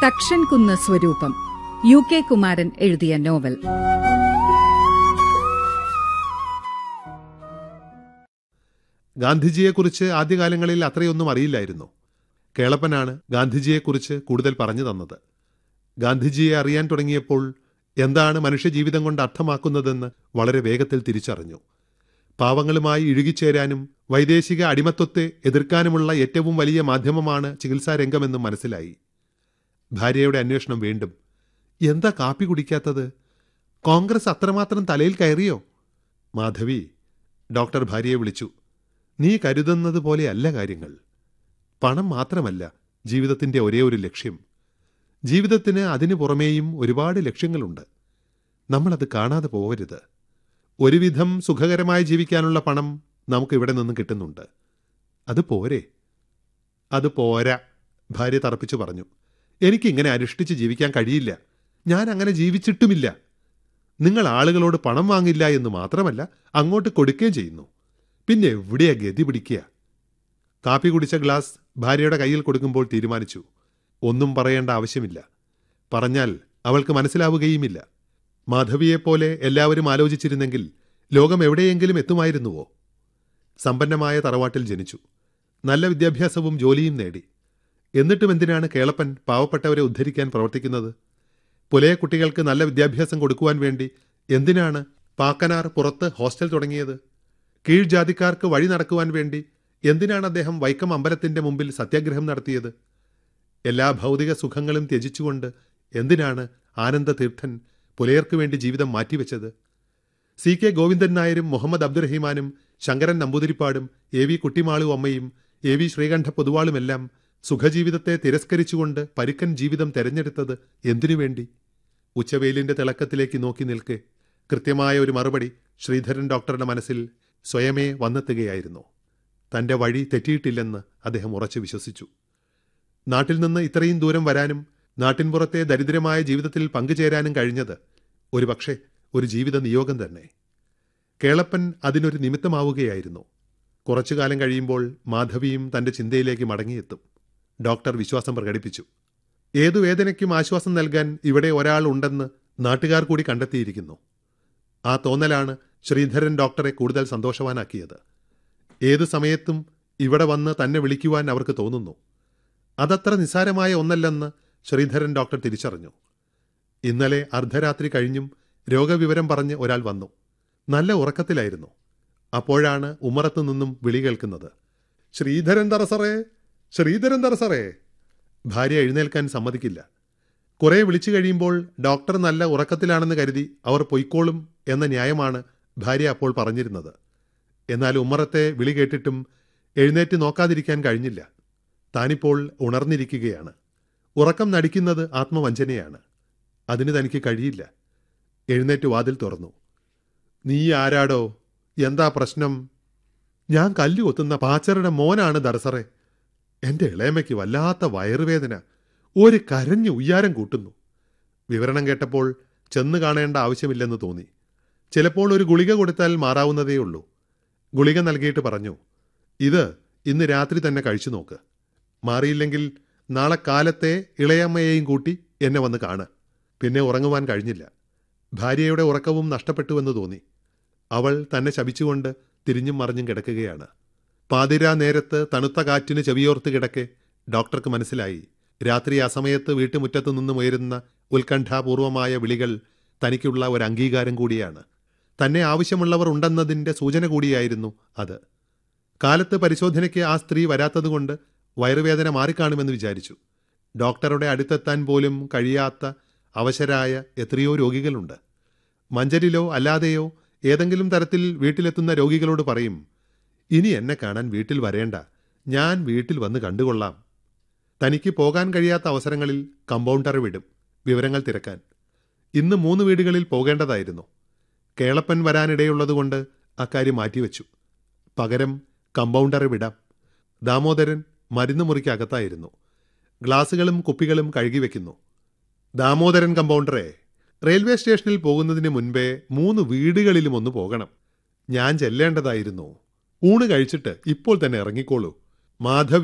തക്ഷൻ കുന്ന് സ്വരൂപം U K Kumaran എഴുതിയ നോവൽ ഗാന്ധിജിയെക്കുറിച്ച് ആദ്യകാലങ്ങളിൽ അത്രയൊന്നും അറിയില്ലായിരുന്നു കേളപ്പനാണ് ഗാന്ധിജിയെക്കുറിച്ച് കൂടുതൽ പറഞ്ഞു തന്നത് ഗാന്ധിജിയെ അറിയാൻ തുടങ്ങിയപ്പോൾ എന്താണ് മനുഷ്യജീവിതം കൊണ്ട് അർത്ഥമാക്കുന്നതെന്ന് വളരെ വേഗത്തിൽ തിരിച്ചറിഞ്ഞു പാവങ്ങളുമായി ഇഴുകിച്ചേരാനും വൈദേശിക അടിമത്വത്തെ എതിർക്കാനുമുള്ള ഏറ്റവും വലിയ മാധ്യമമാണ് ചികിത്സാ രംഗമെന്നും മനസ്സിലായി ഭാര്യയുടെ അന്വേഷണം വീണ്ടും എന്താ കാപ്പി കുടിക്കാത്തത് കോൺഗ്രസ് അത്രമാത്രം തലയിൽ കയറിയോ മാധവി ഡോക്ടർ ഭാര്യയെ വിളിച്ചു നീ കരുതുന്നത് പോലെയല്ല കാര്യങ്ങൾ പണം മാത്രമല്ല ജീവിതത്തിന്റെ ഒരേ ഒരു ലക്ഷ്യം ജീവിതത്തിന് അതിനു പുറമേയും ഒരുപാട് ലക്ഷ്യങ്ങളുണ്ട് നമ്മളത് കാണാതെ പോകരുത് ഒരുവിധം സുഖകരമായി ജീവിക്കാനുള്ള പണം നമുക്ക് ഇവിടെ നിന്ന് കിട്ടുന്നുണ്ട് അത് പോരെ അത് പോരാ ഭാര്യ തറപ്പിച്ചു പറഞ്ഞു എനിക്കിങ്ങനെ അനുഷ്ഠിച്ച് ജീവിക്കാൻ കഴിയില്ല ഞാൻ അങ്ങനെ ജീവിച്ചിട്ടുമില്ല നിങ്ങൾ ആളുകളോട് പണം വാങ്ങില്ല എന്ന് മാത്രമല്ല അങ്ങോട്ട് കൊടുക്കുകയും ചെയ്യുന്നു പിന്നെ എവിടെയാ ഗതി പിടിക്കുക കാപ്പി കുടിച്ച ഗ്ലാസ് ഭാര്യയുടെ കയ്യിൽ കൊടുക്കുമ്പോൾ തീരുമാനിച്ചു ഒന്നും പറയേണ്ട ആവശ്യമില്ല പറഞ്ഞാൽ അവൾക്ക് മനസ്സിലാവുകയുമില്ല മാധവിയെപ്പോലെ എല്ലാവരും ആലോചിച്ചിരുന്നെങ്കിൽ ലോകം എവിടെയെങ്കിലും എത്തുമായിരുന്നുവോ സമ്പന്നമായ തറവാട്ടിൽ ജനിച്ചു നല്ല വിദ്യാഭ്യാസവും ജോലിയും നേടി എന്നിട്ടും എന്തിനാണ് കേളപ്പൻ പാവപ്പെട്ടവരെ ഉദ്ധരിക്കാൻ പ്രവർത്തിക്കുന്നത് പുലയ കുട്ടികൾക്ക് നല്ല വിദ്യാഭ്യാസം കൊടുക്കുവാൻ വേണ്ടി എന്തിനാണ് പാക്കനാർ പുറത്ത് ഹോസ്റ്റൽ തുടങ്ങിയത് കീഴ്ജാതിക്കാർക്ക് വഴി നടക്കുവാൻ വേണ്ടി എന്തിനാണ് അദ്ദേഹം വൈക്കം അമ്പലത്തിന്റെ മുമ്പിൽ സത്യാഗ്രഹം നടത്തിയത് എല്ലാ ഭൗതിക സുഖങ്ങളും ത്യജിച്ചുകൊണ്ട് എന്തിനാണ് ആനന്ദതീർത്ഥൻ പുലയർക്ക് വേണ്ടി ജീവിതം മാറ്റിവെച്ചത് സി കെ ഗോവിന്ദൻ നായരും മുഹമ്മദ് അബ്ദുറഹിമാനും ശങ്കരൻ നമ്പൂതിരിപ്പാടും എ വി കുട്ടിമാളു അമ്മയും എ വി ശ്രീകണ്ഠ പൊതുവാളുമെല്ലാം സുഖജീവിതത്തെ തിരസ്കരിച്ചുകൊണ്ട് പരുക്കൻ ജീവിതം തെരഞ്ഞെടുത്തത് എന്തിനു വേണ്ടി ഉച്ചവെയിലിന്റെ തിളക്കത്തിലേക്ക് നോക്കി നിൽക്കെ കൃത്യമായ ഒരു മറുപടി ശ്രീധരൻ ഡോക്ടറുടെ മനസ്സിൽ സ്വയമേ വന്നെത്തുകയായിരുന്നു തന്റെ വഴി തെറ്റിയിട്ടില്ലെന്ന് അദ്ദേഹം ഉറച്ചു വിശ്വസിച്ചു നാട്ടിൽ നിന്ന് ഇത്രയും ദൂരം വരാനും നാട്ടിൻപുറത്തെ ദരിദ്രമായ ജീവിതത്തിൽ പങ്കുചേരാനും കഴിഞ്ഞത് ഒരുപക്ഷെ ഒരു ജീവിത നിയോഗം തന്നെ കേളപ്പൻ അതിനൊരു നിമിത്തമാവുകയായിരുന്നു കുറച്ചുകാലം കഴിയുമ്പോൾ മാധവിയും തന്റെ ചിന്തയിലേക്ക് മടങ്ങിയെത്തും ഡോക്ടർ വിശ്വാസം പ്രകടിപ്പിച്ചു ഏതു വേദനയ്ക്കും ആശ്വാസം നൽകാൻ ഇവിടെ ഒരാൾ ഉണ്ടെന്ന് നാട്ടുകാർ കൂടി കണ്ടെത്തിയിരിക്കുന്നു ആ തോന്നലാണ് ശ്രീധരൻ ഡോക്ടറെ കൂടുതൽ സന്തോഷവാനാക്കിയത് ഏതു സമയത്തും ഇവിടെ വന്ന് തന്നെ വിളിക്കുവാൻ അവർക്ക് തോന്നുന്നു അതത്ര നിസ്സാരമായ ഒന്നല്ലെന്ന് ശ്രീധരൻ ഡോക്ടർ തിരിച്ചറിഞ്ഞു ഇന്നലെ അർദ്ധരാത്രി കഴിഞ്ഞും രോഗവിവരം പറഞ്ഞ് ഒരാൾ വന്നു നല്ല ഉറക്കത്തിലായിരുന്നു അപ്പോഴാണ് ഉമ്മറത്തു നിന്നും വിളി കേൾക്കുന്നത് ശ്രീധരൻ തറസറേ ശ്രീധരൻ തറസറേ ഭാര്യ എഴുന്നേൽക്കാൻ സമ്മതിക്കില്ല കുറെ വിളിച്ചു കഴിയുമ്പോൾ ഡോക്ടർ നല്ല ഉറക്കത്തിലാണെന്ന് കരുതി അവർ പൊയ്ക്കോളും എന്ന ന്യായമാണ് ഭാര്യ അപ്പോൾ പറഞ്ഞിരുന്നത് എന്നാൽ ഉമ്മറത്തെ വിളി കേട്ടിട്ടും എഴുന്നേറ്റ് നോക്കാതിരിക്കാൻ കഴിഞ്ഞില്ല താനിപ്പോൾ ഉണർന്നിരിക്കുകയാണ് ഉറക്കം നടിക്കുന്നത് ആത്മവഞ്ചനയാണ് അതിന് തനിക്ക് കഴിയില്ല എഴുന്നേറ്റ് വാതിൽ തുറന്നു നീ ആരാടോ എന്താ പ്രശ്നം ഞാൻ കല്ലു കൊത്തുന്ന പാച്ചറുടെ മോനാണ് ദർസറെ എന്റെ ഇളയമയ്ക്ക് വല്ലാത്ത വയറുവേദന ഒരു കരഞ്ഞു ഉയ്യാരം കൂട്ടുന്നു വിവരണം കേട്ടപ്പോൾ ചെന്ന് കാണേണ്ട ആവശ്യമില്ലെന്ന് തോന്നി ചിലപ്പോൾ ഒരു ഗുളിക കൊടുത്താൽ മാറാവുന്നതേ ഉള്ളൂ ഗുളിക നൽകിയിട്ട് പറഞ്ഞു ഇത് ഇന്ന് രാത്രി തന്നെ കഴിച്ചു നോക്ക് മാറിയില്ലെങ്കിൽ നാളെ കാലത്തെ ഇളയമ്മയെയും കൂട്ടി എന്നെ വന്ന് കാണ് പിന്നെ ഉറങ്ങുവാൻ കഴിഞ്ഞില്ല ഭാര്യയുടെ ഉറക്കവും നഷ്ടപ്പെട്ടുവെന്ന് തോന്നി അവൾ തന്നെ ശപിച്ചുകൊണ്ട് തിരിഞ്ഞും മറിഞ്ഞും കിടക്കുകയാണ് പാതിരാ നേരത്ത് തണുത്ത കാറ്റിന് ചെവിയോർത്ത് കിടക്കെ ഡോക്ടർക്ക് മനസ്സിലായി രാത്രി ആ സമയത്ത് വീട്ടുമുറ്റത്തു നിന്നും ഉയരുന്ന ഉത്കണ്ഠാപൂർവമായ വിളികൾ തനിക്കുള്ള ഒരു അംഗീകാരം കൂടിയാണ് തന്നെ ആവശ്യമുള്ളവർ ഉണ്ടെന്നതിൻ്റെ സൂചന കൂടിയായിരുന്നു അത് കാലത്ത് പരിശോധനയ്ക്ക് ആ സ്ത്രീ വരാത്തതുകൊണ്ട് വയറുവേദന മാറിക്കാണുമെന്ന് വിചാരിച്ചു ഡോക്ടറുടെ അടുത്തെത്താൻ പോലും കഴിയാത്ത അവശരായ എത്രയോ രോഗികളുണ്ട് മഞ്ചലിലോ അല്ലാതെയോ ഏതെങ്കിലും തരത്തിൽ വീട്ടിലെത്തുന്ന രോഗികളോട് പറയും ഇനി എന്നെ കാണാൻ വീട്ടിൽ വരേണ്ട ഞാൻ വീട്ടിൽ വന്ന് കണ്ടുകൊള്ളാം തനിക്ക് പോകാൻ കഴിയാത്ത അവസരങ്ങളിൽ കമ്പൗണ്ടറെ വിടും വിവരങ്ങൾ തിരക്കാൻ ഇന്ന് മൂന്ന് വീടുകളിൽ പോകേണ്ടതായിരുന്നു കേളപ്പൻ വരാനിടയുള്ളതുകൊണ്ട് അക്കാര്യം മാറ്റിവെച്ചു പകരം കമ്പൗണ്ടറെ വിടാം ദാമോദരൻ മരുന്ന് മുറിക്ക് അകത്തായിരുന്നു ഗ്ലാസുകളും കുപ്പികളും കഴുകി വെക്കുന്നു ദാമോദരൻ കമ്പൗണ്ടറെ റെയിൽവേ സ്റ്റേഷനിൽ പോകുന്നതിന് മുൻപേ മൂന്ന് വീടുകളിലും ഒന്ന് പോകണം ഞാൻ ചെല്ലേണ്ടതായിരുന്നു ഊണ് കഴിച്ചിട്ട് ഇപ്പോൾ തന്നെ ഇറങ്ങിക്കോളൂ മാധവ്